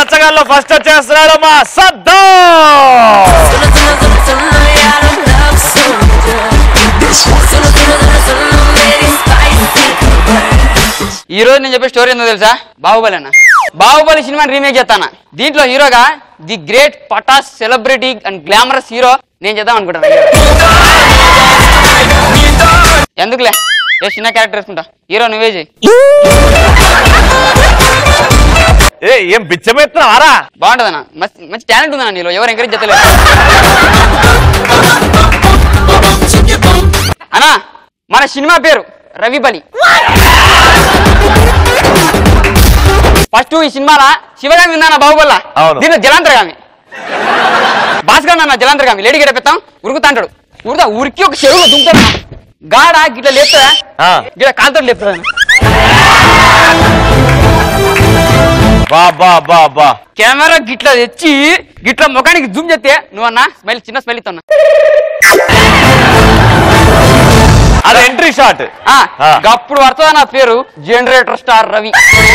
రచ్చగాల్లో first వచ్చేస్తున్నాడు మా సద్దా ఈ రోజు నేను చెప్పే స్టోరీ ఏందో తెలుసా బాహుబలి అన్న బాహుబలి సినిమా రీమేక్ చేస్తాను దీంట్లో హీరోగా the great Pataas celebrity and glamorous hero నేను చేద్దాం అనుకుంటాను ఎందుకులే ఏ చిన్న క్యారెక్టర్ వేసుకుంటా హీరో నువ్వే చేయి ఏ ఏం బిచ్చమెత్తున్నావారా బాగుంటుందన్న మంచి మంచి టాలెంట్ ఉందన్న నీలో ఎవరు ఎంకరేజ్ చేస్తలేదు అన్నా మన సినిమా పేరు రవిబలి ఫస్ట్ ఈ సినిమాలో శివగామి ఉందన్న బాహుబల్లా అవును. దీంట్లో జలాంతరగామి భాస్కర్ అన్న జలాంతరగామి లేడీ గడ పెత్తాం ఉరుకుతా అంటాడు ఉరుకుతా ఉరికి ఒక చెరువులో దుంకుతాడు గాడ గిట్ల లేపుతా ఆ. గిట్ల కాలుతో లేపుతాడు బా బా బా బా కెమెరా గిట్ల తెచ్చి గిట్ల ముఖానికి జూమ్ చేస్తే నువ్వు అన్న స్మైల్ చిన్న స్మైల్ ఇస్తున్నా అది ఎంట్రీ షాట్ ఆ. అప్పుడు పడుతుందా నా పేరు generator star Ravi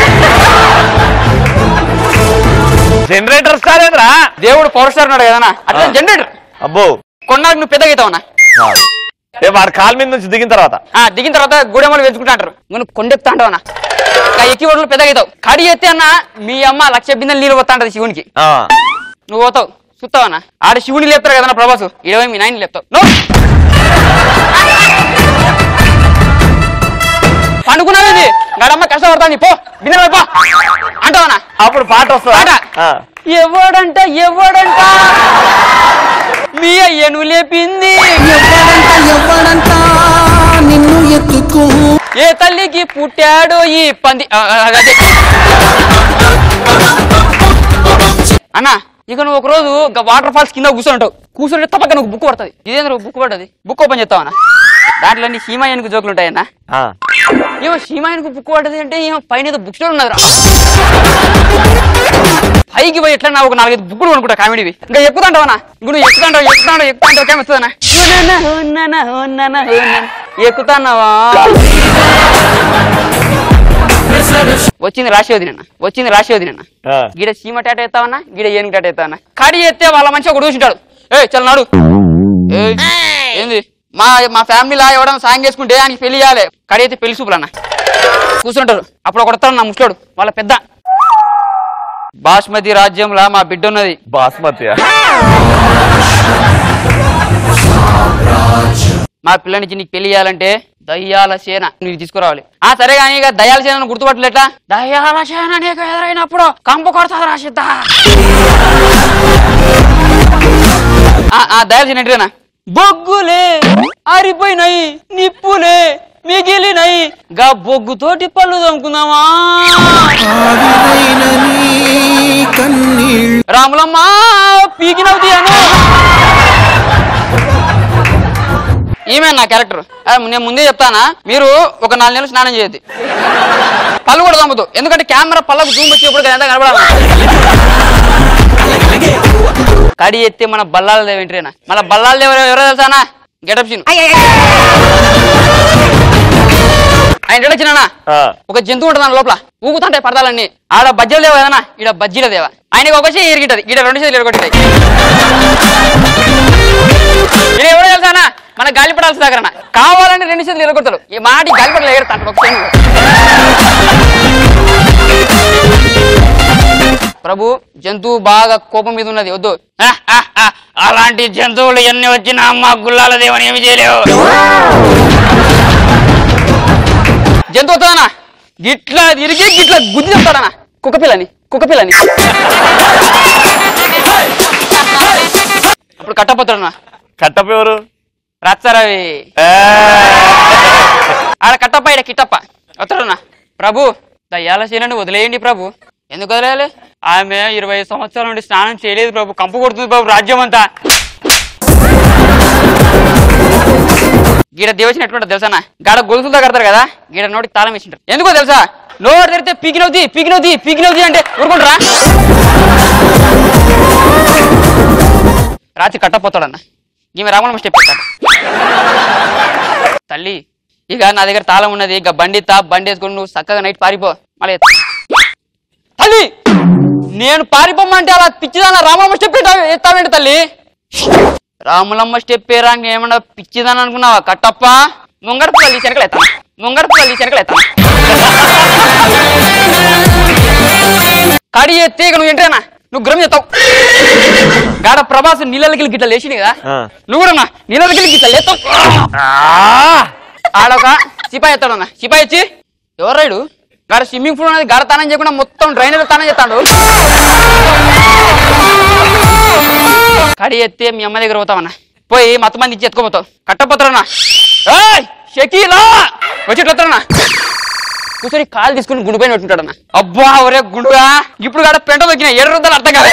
generator star ఏంద్రా దేవుడు పవర్ స్టార్ ఉన్నాడు కదా అట్లా ఆ. జనరేటర్ అబ్బో కొన్నాళ్ళకి నువ్వు పెద్దగా అవుతావన్నా ఏ వాడి కాలు మీద నుంచి దిగిన తర్వాత ఆ, దిగిన తర్వాత గుడెమ్మలు పెంచుకుంటా అంటారు నువ్వు కొండెక్కుతా అంటావు ఇంకా ఎక్కి ఒడ్లు పెద్దగా అవుతావు కడి ఎత్తే అన్న మీ అమ్మ లక్ష బిందెలు నీళ్ళు పోతా అంటది శివునికి ఆ. నువ్వు పోతావు చూస్తావన్నా ఆడ శివుని లేపుతారు కదా ప్రభాసు ఇరవై మీ నాయన లేపుతావు నో పండుకున్నావేది గడమ్మ కష్టపడతాంది పో బిందెలు పో అంటావన్నా అప్పుడు పాట వస్తుందా పాట. ఆ. ఎవడంట ఎవడంట మీ అయ్యను లేపింది ఎవ్వడంట ఎవ్వడంట నిన్ను ఎత్తుకో ఏ తల్లికి పుట్టాడో ఈ పంది ఆ, ఆ, అదే. అన్నా ఇక నువ్వు ఒక రోజు వాటర్ ఫాల్స్ కింద కూర్చుంటావు కూర్చుంటే తప్పక నువ్వు బుక్ పడుతుంది ఇదేంద్ర బుక్ పడ్డది బుక్ ఓపెన్ చేస్తావు అన్న దాంట్లో అన్ని సీమాయనకు జోకులు ఉంటాయన్నా ఆ. ఏమో సీమాయనకు బుక్ పడ్డది అంటే ఏమో పైన ఏదో బుక్ స్టోర్ ఉన్నదిరా పైకి పోయి ఎట్లా నా ఒక నాలుగైదు బుక్కులు కొనుక్కుంటా కామెడీవి ఇంకా ఎక్కుతాంటావనా ఇంక నువ్వు ఎక్కుతాంటావు ఎక్కుతాంటావు ఎక్కుతాంటావు ఏమవుతుందన్నా ఎక్కుతాన్నావా వచ్చింది రాసేది నిన్న వచ్చింది రాసేది నిన్న ఆ. గీడ సీమ టాట ఎత్తావన్నా గీడ ఏనుగు టాట ఎత్తావన్నా కడి ఎత్తే వాళ్ళ మంచిగా ఒకటి చూసింటాడు ఏ చల్ నాడు ఏయ్, ఏంది మా మా ఫ్యామిలీలో ఎవడన్నా సాయం చేసుకుంటే ఆయనకి పెళ్లి చేయాలి కడి అయితే పెళ్లి సూపులు అన్న కూర్చుంటారు అప్పుడు ఒక వస్తాడు నా ముసలోడు వాళ్ళ పెద్ద బాస్మతి రాజ్యంలో మా బిడ్డ ఉన్నది బాస్మతి మా పిల్లనికి నీకు పెళ్లి చేయాలంటే దయ్యాల సేన నీకు తీసుకురావాలి ఆ సరే కానీ ఇక దయ్యాల సేన గుర్తుపట్టలేట్లా దయ్యాల సేన నీకు ఎదురైనప్పుడు కంపు కొడతాది రాసిద్దా ఆ, ఆ దయ్యాల సేన ఏంటిదేనా బొగ్గులే ఆరిపోయినాయి నిప్పులే మిగిలినాయి గా బొగ్గుతోటి పళ్ళు తమ్ముకుందామా ఆవిరైన నీ కన్నీళ్ళు రాములమ్మ పీకినవుతి అను ఈమె నా క్యారెక్టర్ ఆ, నేను ముందే చెప్తానా మీరు ఒక నాలుగు నెలలు స్నానం చేయొద్దు పళ్ళు కూడా తమ్ముతూ ఎందుకంటే కెమెరా పళ్ళకు జూమ్ వచ్చేప్పుడు ఎంత కనబడాలి కడి ఎత్తే మన బల్లాల దేవ ఏంటేనా మన బల్లాల దేవ ఎవరో తెలుసానా గెటప్ సీన్ ఆయన వచ్చినా ఆ. ఒక జంతువు ఉంటుంది లోపల ఊగుతుంటాయి పడతాలన్నీ ఆడ బజ్జీల దేవ ఏదన్నా ఈడ బజ్జీల దేవ ఆయనకి ఒక చేయి ఎరిగింటది ఈడ రెండు చేతులు ఎరగొట్టాయి ఈడ ఎవరో తెలుసానా మన గాలిపడాల్సి దగ్గర కావాలని రెండు చేతులు ఎరగొడతాడు ఈ మాటి గాలిపడలు ఎగరతాడు ఒక చేయి ప్రభు జంతువు బాగా కోపం మీద ఉన్నది వద్దు ఆ, ఆ, ఆ, అలాంటి జంతువులు ఎన్ని వచ్చినా మా గుల్లాల దేవని ఏమి చేయలేవు జంతువు వస్తుందనా గిట్లా తిరిగి గిట్లా గుద్ది చెప్తాడనా కుక్క పిల్లని కుక్క పిల్లని ఇప్పుడు కట్టపోతాడనా కట్టప్ప ఎవరు రచ్చరవి ఏ. ఆడ కట్టప్ప ఈడ కిట్టప్ప వస్తాడన్నా ప్రభు దయ్యాల చేయనండి వదిలేయండి ప్రభు ఎందుకు వదిలేయాలి ఆమె ఇరవై సంవత్సరాల నుండి స్నానం చేయలేదు ప్రభు కంపు కొడుతుంది ప్రభు రాజ్యం అంతా గీడ దేవచిన ఎటువంటి తెలుసా గాడ గొలుసులతో కడతారు కదా గీడ నోటికి తాళం వేసింటారు ఎందుకో తెలుసా నోటి తెరితే పీకినవుతి పీకినవుతి పీకినవుతి అంటే ఊరుకుంటారా రాత్రి కట్టపోతాడన్న ఈమె రామలమ్మ స్టెప్ పెట్టాడు తల్లి ఇక నా దగ్గర తాళం ఉన్నది ఇక బండి తా బండి వేసుకుని నువ్వు చక్కగా నైట్ పారిపో మళ్ళీ ఎత్తు. తల్లి నేను పారిపోమ్మంటే అలా పిచ్చిదాన రామమ్మ స్టెప్ ఎత్తావేంటి తల్లి రాములమ్మ స్టెప్ ఏరా ఏమన్నా పిచ్చిదాని అనుకున్నావా కట్టప్ప ముంగడ పిల్లలు చెనకలు ఎత్తాను ముంగడ పిల్లలు చెనకలు ఎత్తాను కడి ఎత్తే ఇక నువ్వు ఏంటేనా నువ్వు గ్రహం చెత్తావు గాడ ప్రభాస్ నీళ్ళకి గిట్ల లేచింది కదా ఆ. నువ్వు కూడా నీళ్ళకి గిట్ల లేస్తావు ఆడొక సిపాయి ఎత్తాడు అన్న సిపాయి వచ్చి ఎవరాడు గాడ స్విమ్మింగ్ పూల్ అనేది గాడ తానం చేయకుండా మొత్తం డ్రైనేజ్ తానం చేస్తాడు కడి ఎత్తే మీ అమ్మ దగ్గర పోతావన్నా పోయి మొత్తం మంది ఇచ్చి ఎత్తుకోపోతావు కట్టపోతారన్నా ఏయ్ షకీలా వచ్చి ఎట్లొస్తారన్నా కూర్చొని కాలు తీసుకుని గుండు పైన పెట్టుంటాడన్న అబ్బా ఒరే గుండుగా ఇప్పుడు కాడ పెంట దొక్కిన ఏడు రూపాయలు అర్థం కాలే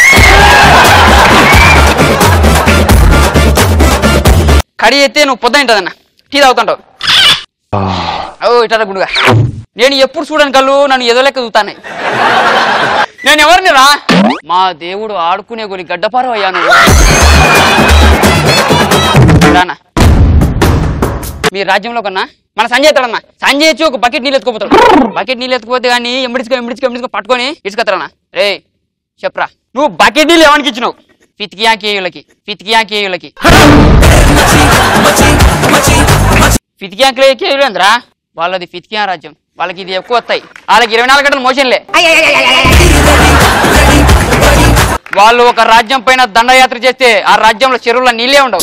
కడి ఎత్తే నువ్వు పొద్దున తింటదన్న టీ తాగుతుంటావు ఓ ఇట్లా గుండుగా నేను ఎప్పుడు చూడని కళ్ళు నన్ను ఏదో లెక్క చూతానే నేను ఎవరిని రా మా దేవుడు ఆడుకునే కొన్ని గడ్డపారం అయ్యా నువ్వు రానా మీ రాజ్యంలో కన్నా మన సంజయ్ ఎత్తాడన్నా సంజయ్ వచ్చి ఒక బకెట్ నీళ్ళు ఎత్తుకోపోతాడు బకెట్ నీళ్ళు ఎత్తుకుపోతే కానీ ఎంబడిచుకో ఎంబడిచుకో ఎంబడిచుకో పట్టుకొని ఇసుకత్తరానా రే చెప్పరా నువ్వు బకెట్ నీళ్ళు ఎవరికి ఇచ్చినావు ఫితికియా కేయులకి ఫితికియా కేయులకి ఫితికియా కేయులు అందరా వాళ్ళది ఫితికియా రాజ్యం వాళ్ళకి ఇది ఎక్కువ వస్తాయి వాళ్ళకి ఇరవై నాలుగు గంటలు మోషన్లే వాళ్ళు ఒక రాజ్యం పైన దండయాత్ర చేస్తే ఆ రాజ్యంలో చెరువుల నీళ్ళే ఉండవు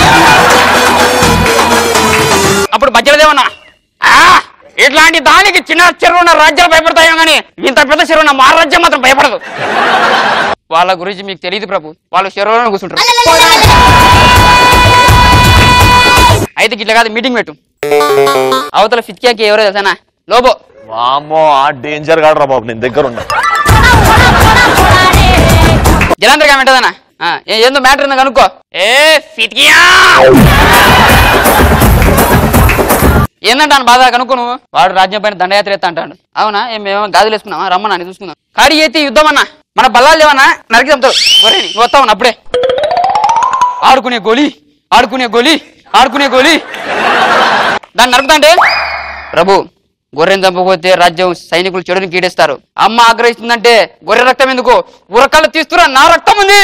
అప్పుడు బజ్జలదేమన్నా "ఆ, ఇట్లాంటి దానికి చిన్న చెరువు ఉన్న రాజ్యాలు భయపడతాయో కానీ ఇంత పెద్ద చెరువు ఉన్న మా రాజ్యం మాత్రం భయపడదు వాళ్ళ గురించి మీకు తెలియదు ప్రభు వాళ్ళు చెరువులో కూర్చుంటారు అయితే గిట్ల కాదు మీటింగ్ పెట్టు అవతల ఫిత్యాకి ఎవరో తెలుసానా లోబో వామ్మో ఆ డేంజర్ గాడు రా బాబు నేను దగ్గర ఉన్నా జలంధర్ గా వెంటదనా ఏందో మ్యాటర్ ఉందో కనుక్కో ఏ ఫితికియా ఏందంటాను బాధ కనుక్కో నువ్వు వాడు రాజ్యం పైన దండయాత్ర ఎత్తా అంటాడు అవునా ఏం మేము గాజులు వేసుకున్నావా రమ్మన్నా అని చూసుకుందాం కాడి ఎత్తి యుద్ధం అన్నా మన బల్లాలు లేవన్నా నరికి చంపుతావు ఒరే నువ్వు వస్తావు అప్పుడే ఆడుకునే గోలి ఆడుకునే గోలి ఆడుకునే గోలి దాన్ని నరుకుతాంటే ప్రభు గొర్రెని చంపకపోతే రాజ్యం సైనికులు చెడుని కీడేస్తారు అమ్మ ఆగ్రహిస్తుందంటే గొర్రె రక్తం ఎందుకు ఉరకళ్ళు తీస్తురా నా రక్తం ఉంది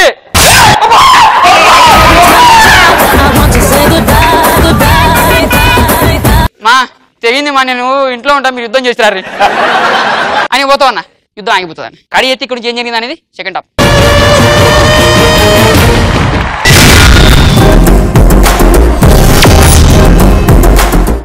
మా తెగింది మా నేను ఇంట్లో ఉంటా మీరు యుద్ధం చేస్తారు అని పోతావు అన్న యుద్ధం ఆగిపోతుంది కడి ఎత్తి ఇక్కడ నుంచి ఏం జరిగింది అనేది సెకండ్ హాఫ్